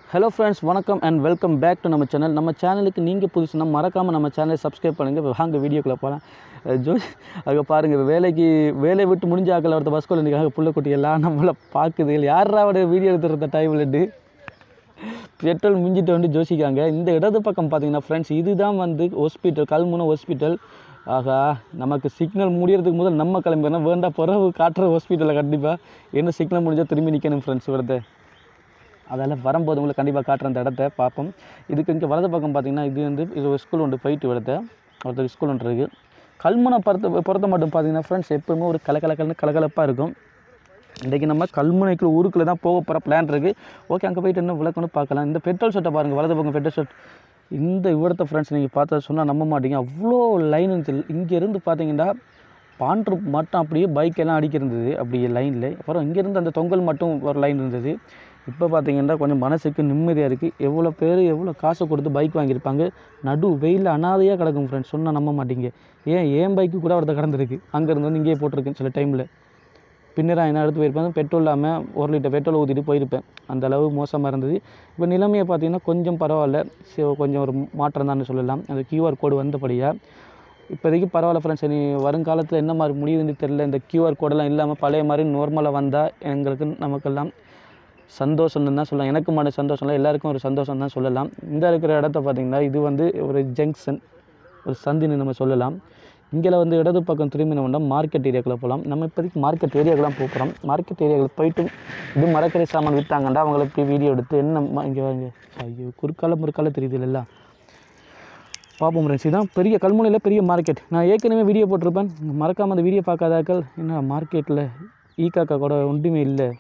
hello friends வணக்கம் and welcome back to நம்ம channel நம்ம சேனலுக்கு நீங்கள் புதுசுனா மறக்காமல் நம்ம சேனலை சப்ஸ்கிரைப் பண்ணுங்கள் வாங்க வீடியோக்குள்ளே போகலாம் ஜோ அங்கே பாருங்கள் வேலைக்கு வேலையை விட்டு முடிஞ்ச ஆக்கள் ஒருத்த பஸ்கோல் இன்றைக்காக புள்ளக்குட்டி எல்லாம் நம்மளை பார்க்குது யாரா அவட வீடியோ எடுத்துருந்த டைம்லட்டு பெட்ரோல் மிஞ்சிட்டு வந்து ஜோசிக்காங்க இந்த இடது பக்கம் பார்த்தீங்கன்னா ஃப்ரெண்ட்ஸ் இதுதான் வந்து ஹாஸ்பிட்டல் கல்முனை ஹாஸ்பிட்டல் ஆகா நமக்கு சிக்னல் முடியறதுக்கு முதல் நம்ம கிளம்பினா வேண்டாம் பிறகு காட்டுற ஹாஸ்பிட்டலில் கண்டிப்பாக என்ன சிக்னல் முடிஞ்சால் திரும்பி நிற்கணும் ஃப்ரெண்ட்ஸ் இவரது அதெல்லாம் வரும்போது உங்களுக்கு கண்டிப்பாக காட்டுற அந்த இடத்த பார்ப்போம் இதுக்கு இங்கே வலது பக்கம் பார்த்தீங்கன்னா இது வந்து இது ஒரு ஸ்கூல் ஒன்று போயிட்டு விடுத்த ஒருத்தர் ஸ்கூல் ஒன்று இருக்குது கல்முனை பொறுத்த பொறுத்த மட்டும் பார்த்தீங்கன்னா ஃப்ரெண்ட்ஸ் எப்பவுமே ஒரு கலகலக்கல்னு கலகலப்பாக இருக்கும் இன்றைக்கி நம்ம கல்முனைக்குள்ள ஊருக்குள்ளே தான் போக போகிற பிளான் இருக்குது ஓகே அங்கே போயிட்டு என்ன விளக்கணும் பார்க்கலாம் இந்த பெட்ரோல் ஷெட்டை பாருங்கள் வலது பக்கம் பெட்ரோல் ஷெட் இந்த இவ்வளத்த ஃப்ரெண்ட்ஸ் நீங்கள் பார்த்தா சொன்னால் நம்ப மாட்டீங்க அவ்வளோ லைன் இருந்துச்சு இங்கேருந்து பார்த்தீங்கன்னா பாண்ட்ரு மட்டும் அப்படியே பைக் எல்லாம் அடிக்கிருந்தது அப்படியே லைனில் அப்புறம் இங்கேருந்து அந்த தொங்கல் மட்டும் ஒரு லைன் இருந்தது இப்போ பார்த்தீங்கன்னா கொஞ்சம் மனசுக்கு நிம்மதியாக இருக்குது எவ்வளோ பேர் எவ்வளோ காசு கொடுத்து பைக் வாங்கியிருப்பாங்க நடு வெயிலில் அனாதையாக கிடக்கும் ஃப்ரெண்ட்ஸ் சொன்னால் நம்ப மாட்டீங்க ஏன் ஏன் பைக்கு கூட ஒருத்த கடந்திருக்கு அங்கேருந்து வந்து இங்கேயே போட்டிருக்கேன் சில டைமில் பின்னராக என்ன எடுத்து போயிருப்பேன் பெட்ரோல் இல்லாமல் ஒரு லிட்டர் பெட்ரோல் ஊற்றிட்டு போயிருப்பேன் அந்த அளவு மோசமாக இருந்தது இப்போ நிலைமையை பார்த்தீங்கன்னா கொஞ்சம் பரவாயில்ல சரி, கொஞ்சம் ஒரு மாற்றம் தான் சொல்லலாம் அந்த கியூஆர் கோடு வந்தபடியாக இப்போதைக்கு பரவாயில்ல ஃப்ரெண்ட்ஸ் இனி வருங்காலத்தில் என்ன மாதிரி முடியுதுன்னு தெரில இந்த கியூஆர் கோடெல்லாம் இல்லாமல் பழைய மாதிரி நார்மலாக வந்தால் எங்களுக்கு நமக்கெல்லாம் சந்தோஷம்னு தான் சொல்லலாம் எனக்கு மட்டும் சந்தோஷம் இல்லை எல்லாருக்கும் ஒரு சந்தோஷம் தான் சொல்லலாம் இந்த இருக்கிற இடத்த பார்த்திங்கன்னா இது வந்து ஒரு ஜங்ஷன் ஒரு சந்தின்னு நம்ம சொல்லலாம் இங்கே வந்து இடது பக்கம் திரும்பினோம்னா மார்க்கெட் ஏரியாக்குள்ளே போகலாம் நம்ம இப்போதைக்கு மார்க்கெட் ஏரியாக்கெல்லாம் போகிறோம் மார்க்கெட் ஏரியாவில் போயிட்டு இது மரக்கறி சாமான் விற்றாங்கண்டா அவங்கள போய் வீடியோ எடுத்து என்ன இங்கே வாங்க ஐயோ குறுக்கால முறுக்கால தெரியுது எல்லாம் பார்ப்போம் ஃப்ரெண்ட்ஸ் இதான் பெரிய கல்முனையில் பெரிய மார்க்கெட் நான் ஏற்கனவே வீடியோ போட்டிருப்பேன் மறக்காமல் அந்த வீடியோ பார்க்காதாக்கள் என்ன மார்க்கெட்டில் ஈ காக்கா கூட ஒன்றுமே இல்லை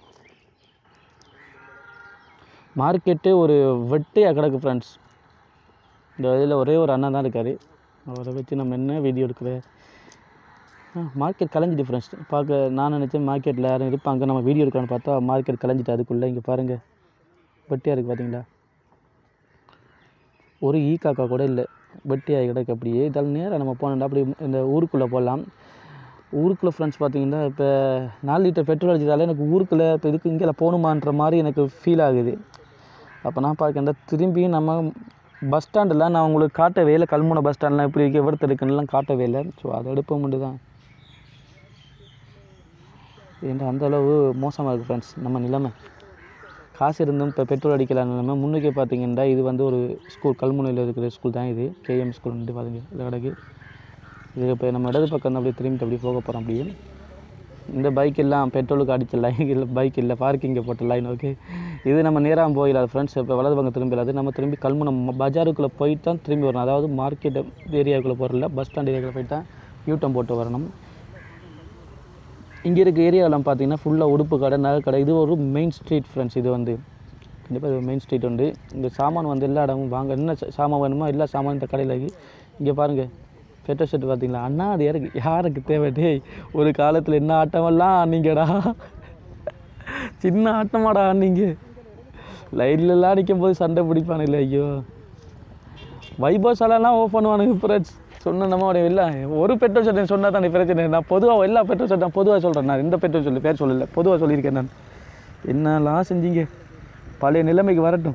மார்க்கெட்டு ஒரு வெட்டையாக கிடக்கு ஃப்ரெண்ட்ஸ் இந்த இதில் ஒரே ஒரு அண்ணா தான் இருக்கார் அவரை வச்சு நம்ம என்ன வீடியோ எடுக்கிற மார்க்கெட் கலைஞ்சிட்டு ஃப்ரெண்ட்ஸ் பார்க்க நான் நினச்சேன் மார்க்கெட்டில் யாரும் இருப்பாங்க நம்ம வீடியோ எடுக்கலாம்னு பார்த்தா மார்க்கெட் கலைஞ்சிட்டு அதுக்குள்ளே இங்கே பாருங்கள் வெட்டியாக இருக்குது பார்த்தீங்களா ஒரு ஈ காக்கா கூட இல்லை வெட்டியாக கிடக்கு அப்படியே இதால் நேராக நம்ம போனோம்னா அப்படி இந்த ஊருக்குள்ளே போகலாம் ஊருக்குள்ளே ஃப்ரெண்ட்ஸ் பார்த்தீங்கன்னா இப்போ நாலு லிட்டர் பெட்ரோல் அடிச்சதால எனக்கு ஊருக்குள்ளே இப்போ இதுக்கு இங்கே போகணுமான்ற மாதிரி எனக்கு ஃபீல் ஆகுது அப்போ நான் பார்க்கண்டா திரும்பியும் நம்ம பஸ் ஸ்டாண்டில் நான் உங்களுக்கு காட்டவே இல்லை கல்முனை பஸ் ஸ்டாண்ட்லாம் எப்படி இருக்கு எவ்வளோ இருக்குன்னுலாம் காட்டவே இல்லை ஸோ அதை எடுப்ப மட்டும் தான் ஏன்டா அந்த அளவு மோசமாக இருக்குது ஃப்ரெண்ட்ஸ் நம்ம நிலைமை காசு இருந்தும் இப்போ பெட்ரோல் அடிக்கலாம் நிலைமை முன்னுக்கே பார்த்தீங்கன்னா இது வந்து ஒரு ஸ்கூல் கல்முனையில் இருக்கிற ஸ்கூல் தான் இது கேஎம் ஸ்கூல்ன்ட்டு பாருங்க இது கிடக்கு இது இப்போ நம்ம இடது பக்கம் அப்படியே திரும்பிட்டு அப்படியே போக போகிறோம் அப்படியே இந்த பைக் எல்லாம் பெட்ரோலுக்கு அடித்த லைன் இல்லை பைக் இல்லை பார்க்கிங்கை போட்ட லைன் ஓகே இது நம்ம நேராக போயிடாது ஃப்ரெண்ட்ஸ் இப்போ வலது பக்கம் திரும்பிடாது நம்ம திரும்பி கல்முனை ம- பஜாருக்குள்ளே போயிட்டு தான் திரும்பி வரணும் அதாவது மார்க்கெட் ஏரியாவுக்குள்ளே போகிறல பஸ் ஸ்டாண்ட் ஏரியாவுக்குள்ள போயிட்டு தான் யூட்டம் போட்டு வரணும் இங்கே இருக்க ஏரியாவெல்லாம் பார்த்தீங்கன்னா ஃபுல்லாக உடுப்பு கடை நகை கடை இது ஒரு மெயின் ஸ்ட்ரீட் ஃப்ரெண்ட்ஸ் இது வந்து கண்டிப்பாக இது மெயின் ஸ்ட்ரீட் உண்டு இந்த சாமான் வந்து எல்லா இடமும் வாங்க என்ன சா- சாமான் வேணுமோ எல்லா சாமான் இந்த கடையில் இருக்குது இங்கே பாருங்கள் பெட்ரோ ஷர்ட் பார்த்தீங்களா அண்ணா அது யாருக்கு யாருக்கு தேவை டேய் ஒரு காலத்தில் என்ன ஆட்டமெல்லாம் ஆனீங்கடா சின்ன ஆட்டமாடா ஆனீங்க லைட்லலாம் நிற்கும் போது சண்டை பிடிப்பானுங்களே ஐயோ வைபவ் சாலெல்லாம் ஓ பண்ணுவானுங்க ஃப்ரெண்ட்ஸ் சொன்ன நம்ம இல்லை ஒரு பெட்ரோல் ஷர்ட் சொன்னால் தான் பிரச்சனை நான் பொதுவாக எல்லா பெட்ரோல் ஷர்ட் நான் பொதுவாக சொல்கிறேன் நான் இந்த பெட்ரோல் சொல்லி பேர் சொல்லல பொதுவாக சொல்லியிருக்கேன் நான் என்னலாம் செஞ்சீங்க பழைய நிலைமைக்கு வரட்டும்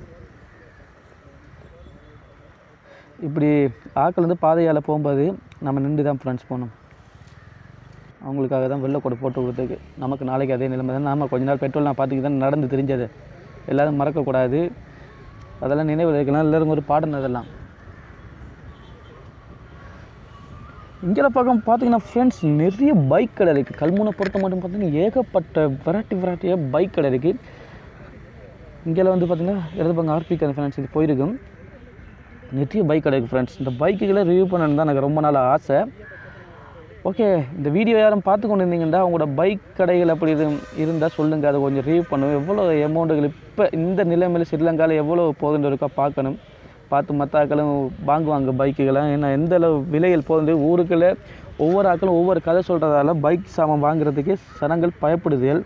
இப்படி ஆக்கள் வந்து பாதையால் போகும்போது நம்ம நின்று தான் ஃப்ரெண்ட்ஸ் போகணும் அவங்களுக்காக தான் வெள்ளை கொடை போட்டு கொடுத்ததுக்கு நமக்கு நாளைக்கு அதே நிலைமை தான் நாம கொஞ்ச நாள் பெட்ரோல் நான் பார்த்துக்கிட்டு தான் நடந்து தெரிஞ்சது எல்லாரும் மறக்கக்கூடாது அதெல்லாம் நினைவில் இருக்கலாம் எல்லாருக்கும் ஒரு பாடம் அதெல்லாம் இங்கே பக்கம் பார்த்தீங்கன்னா ஃப்ரெண்ட்ஸ் நிறைய பைக் கடை இருக்குது கல்முனை பொறுத்த மட்டும் பார்த்தீங்கன்னா ஏகப்பட்ட வெரைட்டி வெரைட்டியாக பைக் கடை இருக்குது இங்கே வந்து பார்த்தீங்கன்னா இடது பக்கம் ஆர்பிக் அந்த ஃப்ரெண்ட்ஸ் இது போயிருக்கும் நிறைய பைக் கடை இருக்குது ஃப்ரெண்ட்ஸ் இந்த பைக்குகளை ரிவ்யூ பண்ணணுன்னு தான் எனக்கு ரொம்ப நாள் ஆசை ஓகே இந்த வீடியோ யாரும் பார்த்து கொண்டு இருந்தீங்கன்னா உங்களோட பைக் கடைகள் அப்படி இது இருந்தால் சொல்லுங்கள் அதை கொஞ்சம் ரிவ்யூ பண்ணுவோம் எவ்வளோ அமௌண்ட்டுகள் இப்போ இந்த நிலைமையில் ஸ்ரீலங்காவில் எவ்வளோ போகுதுன்னு இருக்கா பார்க்கணும் பார்த்து மற்ற ஆக்களும் வாங்குவாங்க பைக்குகளை ஏன்னா எந்த அளவு விலைகள் போகுது ஊருக்குள்ள ஒவ்வொரு ஆக்களும் ஒவ்வொரு கதை சொல்கிறதால பைக் சாமான் வாங்குறதுக்கு சனங்கள் பயப்படுதுகள்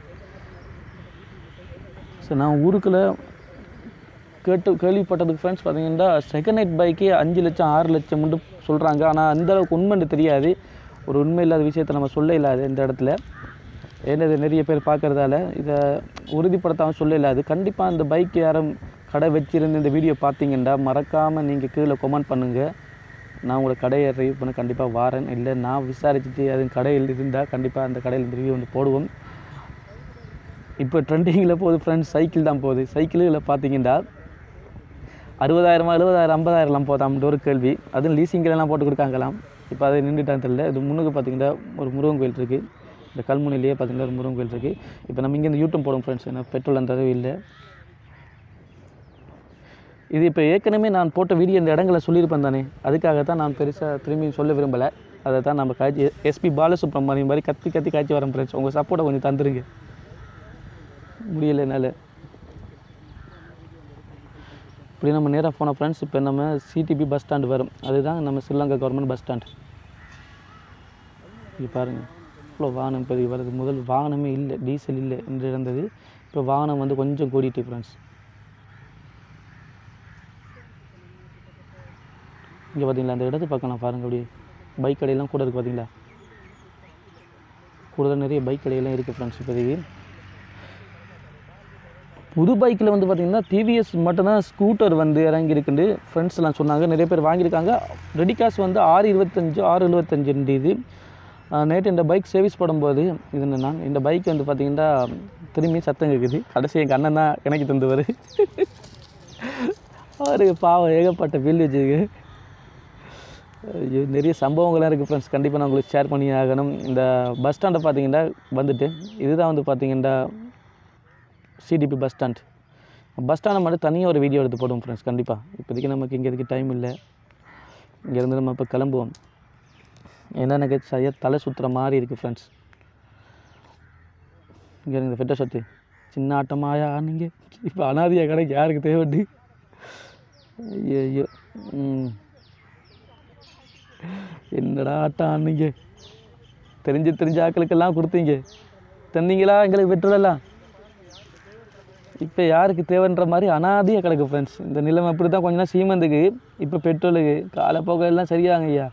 ஸோ நான் ஊருக்குள்ள கேட்டு கேள்விப்பட்டதுக்கு ஃப்ரெண்ட்ஸ் பார்த்தீங்கன்னா செகண்ட் ஹேண்ட் பைக்கே அஞ்சு லட்சம் ஆறு லட்சம் மட்டும் சொல்கிறாங்க ஆனால் அந்த அளவுக்கு உண்மைன்னு தெரியாது ஒரு உண்மை இல்லாத விஷயத்தை நம்ம சொல்ல இல்லாது இந்த இடத்துல ஏன்னா இது நிறைய பேர் பார்க்கறதால இதை உறுதிப்படுத்தாமல் சொல்ல இல்லாது கண்டிப்பாக அந்த பைக் யாரும் கடை வச்சிருந்து இந்த வீடியோ பார்த்தீங்கன்னா மறக்காமல் நீங்கள் கீழே கமெண்ட் பண்ணுங்கள் நான் உங்களை கடையை ரிவ்யூ பண்ண கண்டிப்பாக வாரேன் இல்லை நான் விசாரிச்சுட்டு அது கடையில் இருந்தால் கண்டிப்பாக அந்த கடையில் இந்த ரிவ்யூ வந்து போடுவோம் இப்போ ட்ரெண்டிங்கில் போகுது ஃப்ரெண்ட்ஸ் சைக்கிள் தான் போகுது சைக்கிளில் பார்த்தீங்கன்னா அறுபதாயிரமா எழுபதாயிரம் ஐம்பதாயிரம்லாம் போதாம்ன்ற ஒரு கேள்வி அதுவும் லீசிங்கிலலாம் போட்டு கொடுக்காங்களாம் இப்போ அதை நின்றுட்டான்னு தெரியல இது முன்னுக்கு பார்த்தீங்கன்னா ஒரு முருகன் கோயில் இருக்குது இந்த கல்முனையிலேயே பார்த்தீங்கன்னா ஒரு முருகன் கோயில் இருக்குது இப்போ நம்ம இங்கே இந்த யூடியூப் போடுவோம் ஃப்ரெண்ட்ஸ் ஏன்னா பெட்ரோல் அந்த அளவு இல்லை இது இப்போ ஏற்கனவே நான் போட்ட வீடியோ இந்த இடங்களை சொல்லியிருப்பேன் தானே அதுக்காக தான் நான் பெருசாக திரும்பி சொல்ல விரும்பலை அதை தான் நம்ம காய்ச்சி எஸ்பி பாலசுப்ரமணியம் மாதிரி கத்தி கத்தி காய்ச்சி வரேன் ஃப்ரெண்ட்ஸ் உங்கள் சப்போர்ட்டை கொஞ்சம் தந்துருங்க முடியல என்னால் இப்படி நம்ம நேராக போன ஃப்ரெண்ட்ஸ் இப்போ நம்ம சிடிபி பஸ் ஸ்டாண்டு வரும் அதுதான் நம்ம ஸ்ரீலங்கா கவர்மெண்ட் பஸ் ஸ்டாண்ட் இங்கே பாருங்கள் இவ்வளோ வாகனம் இப்போ இது வருது முதல் வாகனமே இல்லை டீசல் இல்லை என்று இருந்தது இப்போ வாகனம் வந்து கொஞ்சம் கூடிட்டு ஃப்ரெண்ட்ஸ் இங்கே பார்த்தீங்களா அந்த இடத்து பக்கம் நான் பாருங்கள் அப்படி பைக் கடையெல்லாம் கூட இருக்குது பார்த்தீங்களா கூடுதல் நிறைய பைக் கடையெல்லாம் இருக்குது ஃப்ரெண்ட்ஸ் இப்போதைக்கு புது பைக்கில் வந்து பார்த்திங்கன்னா டிவிஎஸ் மட்டும்தான் ஸ்கூட்டர் வந்து இறங்கியிருக்குண்டு ஃப்ரெண்ட்ஸ் எல்லாம் சொன்னாங்க நிறைய பேர் வாங்கியிருக்காங்க ரெடி காசு வந்து ஆறு இருபத்தஞ்சு ஆறு எழுபத்தஞ்சு இது நேற்று இந்த பைக் சர்வீஸ் போடும்போது இது என்னன்னா இந்த பைக் வந்து பார்த்திங்கன்னா திரும்பி சத்தம் கேட்குது கடைசி எங்கள் அண்ணன் தான் எனக்கு தந்துவார் அவருக்கு பாவம் ஏகப்பட்ட பில் வச்சுருக்கு ஐயோ, நிறைய சம்பவங்கள்லாம் இருக்குது ஃப்ரெண்ட்ஸ் கண்டிப்பாக நான் உங்களுக்கு ஷேர் பண்ணி ஆகணும் இந்த பஸ் ஸ்டாண்டை பார்த்தீங்கன்னா வந்துட்டு இதுதான் வந்து பார்த்தீங்கன்னா சிடிபி பஸ் ஸ்டாண்ட் பஸ் ஸ்டாண்டை மட்டும் தனியாக ஒரு வீடியோ எடுத்து போடுவோம் ஃப்ரெண்ட்ஸ் கண்டிப்பாக இப்போதைக்கு நமக்கு இங்கே இதுக்கு டைம் இல்லை இங்கேருந்து நம்ம இப்போ கிளம்புவோம் ஏன்னா எனக்கு சரியாக தலை சுற்றுற மாதிரி இருக்குது ஃப்ரெண்ட்ஸ் இங்கே இந்த ஃபெட்டை சொத்து சின்ன ஆட்டமாயா நீங்கள் இப்போ அனாதியா கடைக்கு யாருக்கு தேவைட்டு ஐயோ ஐயோ ம் என்னடா ஆட்டம் ஆனீங்க தெரிஞ்சு தெரிஞ்ச ஆக்களுக்கெல்லாம் கொடுத்தீங்க தந்தீங்களா எங்களுக்கு பெட்ரோல் எல்லாம் இப்போ யாருக்கு தேவைன்ற மாதிரி அனாதியாக கிடக்கு ஃப்ரெண்ட்ஸ் இந்த நிலைமை அப்படி தான் கொஞ்ச நாள் சீமந்துக்கு இப்போ பெட்ரோலுக்கு காலப்போக்க எல்லாம் சரியாங்க ஐயா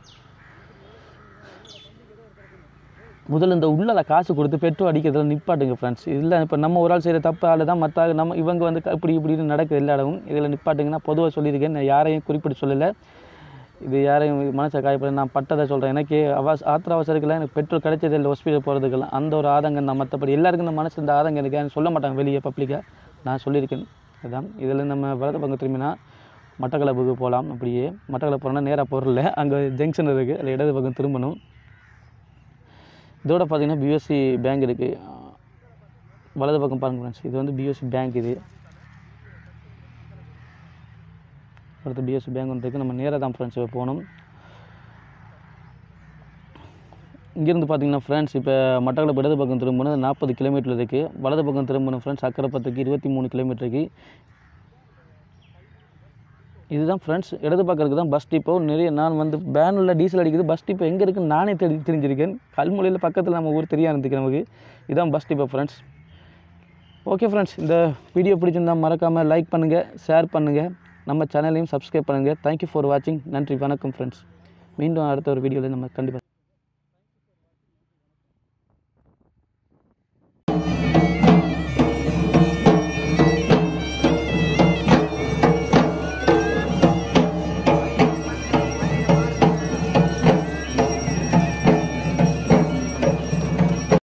முதல்ல இந்த உள்ளல காசு கொடுத்து பெட்ரோல் அடிக்கிறதுல நிப்பாட்டுங்க ஃப்ரெண்ட்ஸ் இதில் இப்போ நம்ம ஒரு ஆள் செய்கிற தப்பால் தான் மற்ற ஆள் நம்ம இவங்க வந்து க- இப்படி இப்படின்னு நடக்குது எல்லா இடமும் இதில் நிப்பாட்டுங்கன்னா பொதுவாக சொல்லியிருக்கேன் நான் யாரையும் குறிப்பிட்டு சொல்லலை இது யாரையும் மனசை காயப்பட நான் பட்டதை சொல்கிறேன் எனக்கு அவச ஆத்திர அவசரத்துக்குலாம் எனக்கு பெட்ரோல் கிடைச்சது இல்லை ஹாஸ்பிட்டல் போகிறதுக்கெல்லாம் அந்த ஒரு ஆதங்கம் நான் மற்றபடி எல்லாருக்கும் இந்த மனசு இந்த ஆதங்கம் எனக்கு எனக்கு சொல்ல மாட்டாங்க வெளியே பப்ளிக்காக நான் சொல்லியிருக்கேன் அதான் இதில் நம்ம வலது பக்கம் திரும்பினா மட்டக்களப்புக்கு போகலாம் அப்படியே மட்டக்களப்பு போகிறோன்னா நேராக போகிறல அங்கே ஜங்ஷன் இருக்குது அதில் இடது பக்கம் திரும்பணும் இதோட பார்த்தீங்கன்னா பிஎஸ்சி பேங்க் இருக்குது வலது பக்கம் பாருங்க ஃப்ரெண்ட்ஸ் இது வந்து பிஎஸ்சி பேங்க் இது அடுத்து பிஎஸ்சி பேங்க் ஒன்று இருக்குது நம்ம நேராக தான் ஃப்ரெண்ட்ஸ் போகணும் இங்கேருந்து பார்த்தீங்கன்னா ஃப்ரெண்ட்ஸ் இப்போ மட்டக்களப்பு இடது பக்கம் திரும்பணும் நாற்பது கிலோமீட்டர் இருக்குது வலது பக்கம் திரும்பணும் ஃப்ரெண்ட்ஸ் அக்கரைப்பத்துக்கு இருபத்தி மூணு கிலோமீட்டருக்கு இதுதான் ஃப்ரெண்ட்ஸ் இடது பக்கத்துக்கு தான் பஸ் டிப்போ நிறைய நான் வந்து பேனில் டீசல் அடிக்குது பஸ் டிப்போ எங்கே இருக்குன்னு நானே தெரி தெரிஞ்சிருக்கேன் கல்முனையில் பக்கத்தில் நம்ம ஊர் தெரியா இருந்துக்கு நமக்கு இதுதான் bus depot friends okay friends இந்த வீடியோ பிடிச்சிருந்தா மறக்காமல் லைக் பண்ணுங்கள் ஷேர் பண்ணுங்கள் நம்ம சேனலையும் சப்ஸ்கிரைப் பண்ணுங்கள் தேங்க்யூ ஃபார் வாட்சிங் நன்றி வணக்கம் ஃப்ரெண்ட்ஸ் மீண்டும் அடுத்த ஒரு வீடியோவில் நம்ம கண்டிப்பாக